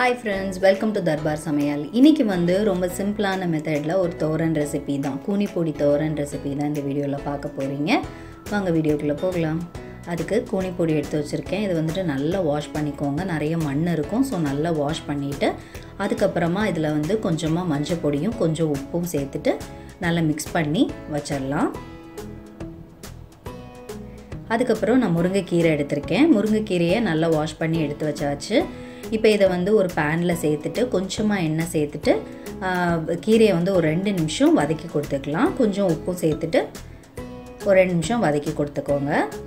hi friends welcome to Darbar Samayal இன்றைக்கி வந்து ரொம்ப சிம்பிளான மெத்தடில் ஒரு தோரன் ரெசிபி தான் கூனிப்பொடி தோரன் ரெசிபி தான் இந்த வீடியோவில் பார்க்க போகிறீங்க வாங்க வீடியோக்குள்ளே போகலாம் அதுக்கு கூனிப்பொடி எடுத்து வச்சுருக்கேன் இது வந்துட்டு நல்லா வாஷ் பண்ணிக்கோங்க நிறைய மண் இருக்கும் ஸோ நல்லா வாஷ் பண்ணிவிட்டு அதுக்கப்புறமா இதில் வந்து கொஞ்சமாக மஞ்சள் பொடியும் கொஞ்சம் உப்பும் சேர்த்துட்டு நல்லா மிக்ஸ் பண்ணி வச்சிடலாம் அதுக்கப்புறம் நான் முருங்கைக்கீரை எடுத்திருக்கேன் முருங்கைக்கீரையை நல்லா வாஷ் பண்ணி எடுத்து வச்சாச்சு இப்போ இதை வந்து ஒரு பேனில் சேர்த்துட்டு கொஞ்சமாக எண்ணெய் சேர்த்துட்டு கீரையை வந்து ஒரு ரெண்டு நிமிஷம் வதக்கி கொடுத்துக்கலாம் கொஞ்சம் உப்பும் சேர்த்துட்டு ஒரு ரெண்டு நிமிஷம் வதக்கி கொடுத்துக்கோங்க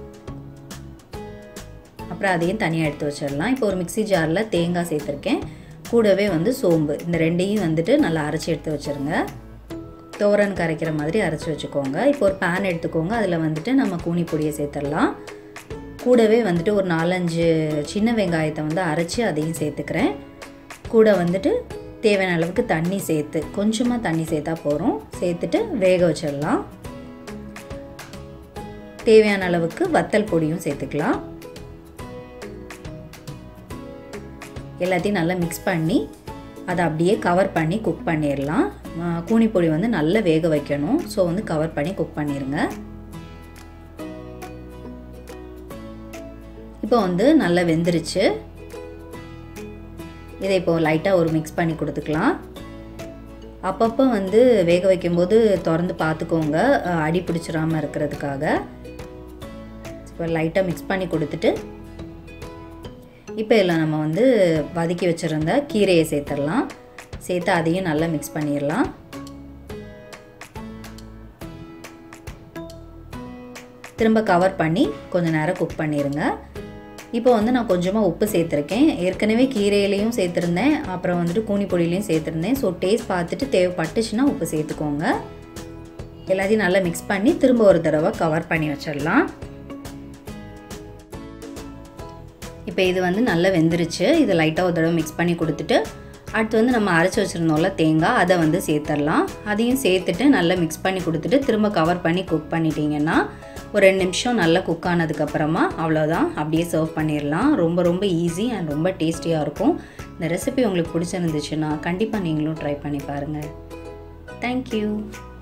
அப்புறம் அதையும் தனியாக எடுத்து வச்சிடலாம் இப்போ ஒரு மிக்சி ஜாரில் தேங்காய் சேர்த்துருக்கேன் கூடவே வந்து சோம்பு இந்த ரெண்டையும் வந்துட்டு நல்லா அரைச்சி எடுத்து வச்சுருங்க தோரன் கரைக்கிற மாதிரி அரைச்சி வச்சுக்கோங்க இப்போ ஒரு பேன் எடுத்துக்கோங்க அதில் வந்துட்டு நம்ம கூனி பொடியை சேர்த்துடலாம் கூடவே வந்துட்டு ஒரு நாலஞ்சு சின்ன வெங்காயத்தை வந்து அரைச்சி அதையும் சேர்த்துக்கிறேன் கூட வந்துட்டு தேவையான அளவுக்கு தண்ணி சேர்த்து கொஞ்சமாக தண்ணி சேர்த்தா போகிறோம் சேர்த்துட்டு வேக வச்சிடலாம் தேவையான அளவுக்கு வத்தல் பொடியும் சேர்த்துக்கலாம் எல்லாத்தையும் நல்லா மிக்ஸ் பண்ணி அதை அப்படியே கவர் பண்ணி குக் பண்ணிடலாம் கூனி பொடி வந்து நல்லா வேக வைக்கணும் ஸோ வந்து கவர் பண்ணி குக் பண்ணிடுங்க இப்போ வந்து நல்லா வெந்துருச்சு இதை இப்போ லைட்டாக ஒரு மிக்ஸ் பண்ணி கொடுத்துக்கலாம் அப்பப்போ வந்து வேக வைக்கும்போது திறந்து பார்த்துக்கோங்க அடி பிடிச்சிடாமல் இருக்கிறதுக்காக இப்போ லைட்டாக மிக்ஸ் பண்ணி கொடுத்துட்டு இப்போ இதில் நம்ம வந்து வதக்கி வச்சுருந்த கீரையை சேர்த்துடலாம் சேர்த்து அதையும் நல்லா மிக்ஸ் பண்ணிடலாம் திரும்ப கவர் பண்ணி கொஞ்சம் நேரம் குக் பண்ணிடுங்க இப்போ வந்து நான் கொஞ்சமாக உப்பு சேர்த்துருக்கேன் ஏற்கனவே கீரையிலையும் சேர்த்துருந்தேன் அப்புறம் வந்துட்டு கூனி பொடியிலையும் சேர்த்துருந்தேன் ஸோ டேஸ்ட் பார்த்துட்டு தேவைப்பட்டுச்சுன்னா உப்பு சேர்த்துக்கோங்க எல்லாத்தையும் நல்லா மிக்ஸ் பண்ணி திரும்ப ஒரு தடவை கவர் பண்ணி வச்சிடலாம் இப்போ இது வந்து நல்லா வெந்துருச்சு இது லைட்டாக ஒரு தடவை மிக்ஸ் பண்ணி கொடுத்துட்டு அடுத்து வந்து நம்ம அரைச்சி வச்சுருந்தோம்ல தேங்காய் அதை வந்து சேர்த்துடலாம் அதையும் சேர்த்துட்டு நல்லா மிக்ஸ் பண்ணி கொடுத்துட்டு திரும்ப கவர் பண்ணி குக் பண்ணிட்டீங்கன்னா ஒரு ரெண்டு நிமிஷம் நல்லா குக் ஆனதுக்கப்புறமா அவ்வளோதான் அப்படியே சர்வ் பண்ணிடலாம் ரொம்ப ரொம்ப ஈஸி அண்ட் ரொம்ப டேஸ்டியாக இருக்கும் இந்த ரெசிபி உங்களுக்கு பிடிச்சிருந்துச்சுன்னா கண்டிப்பாக நீங்களும் ட்ரை பண்ணி பாருங்கள் தேங்க்யூ